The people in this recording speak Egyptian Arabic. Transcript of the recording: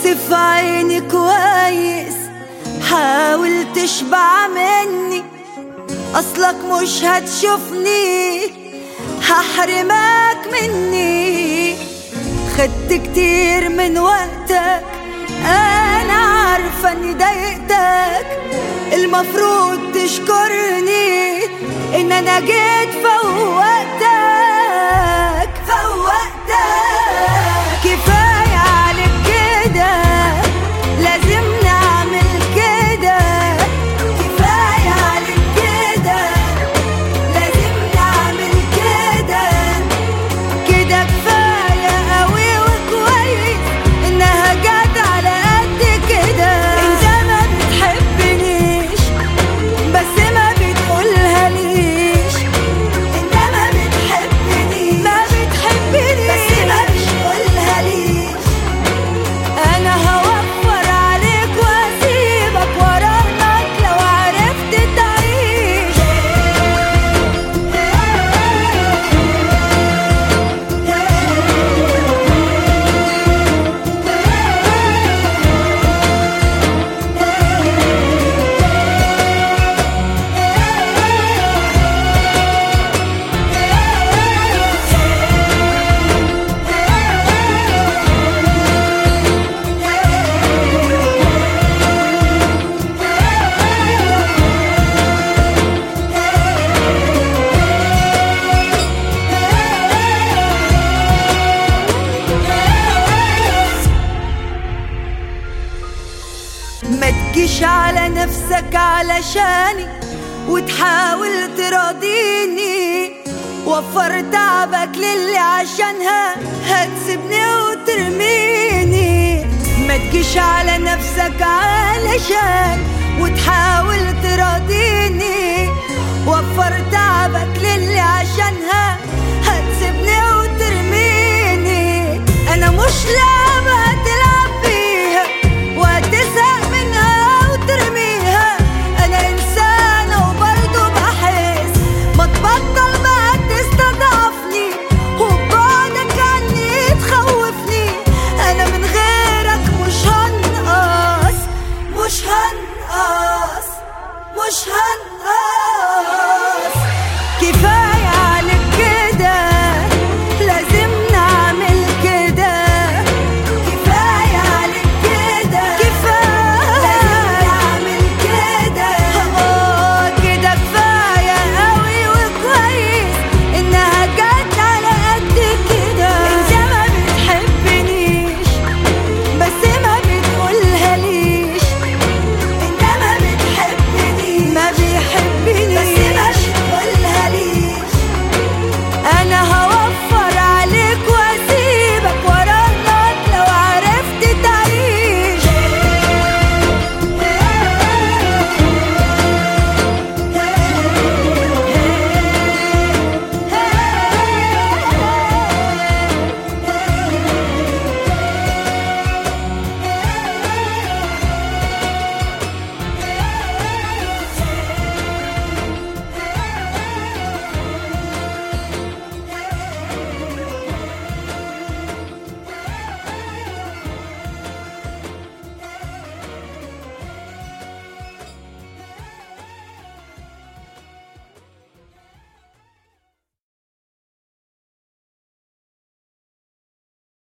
في عيني كويس حاول تشبع مني اصلك مش هتشوفني هحرمك مني خدت كتير من وقتك انا عارفة اني ضايقتك المفروض تشكرني ان انا جيت فوقتك فوقتك كفاية عليك كده لازم نعمل كده كفاية عليك كده لازم نعمل كده كده كفاية قوي وكويس انها جت على قد كده انت ما بتحبنيش بس ما بتقولها ليش انت ما بتحبنيش ما بتحبنيش بس ما بتقولها ليش انا هوفر عليك واسيبك وراك لو عرفت تعيش ما تجيش على نفسك علشاني وتحاول تراضيني وفر تعبك للي عشانها هتسيبني وترميني ما تجيش على نفسك علشان وتحاول تراضيني وفر تعبك للي عشانها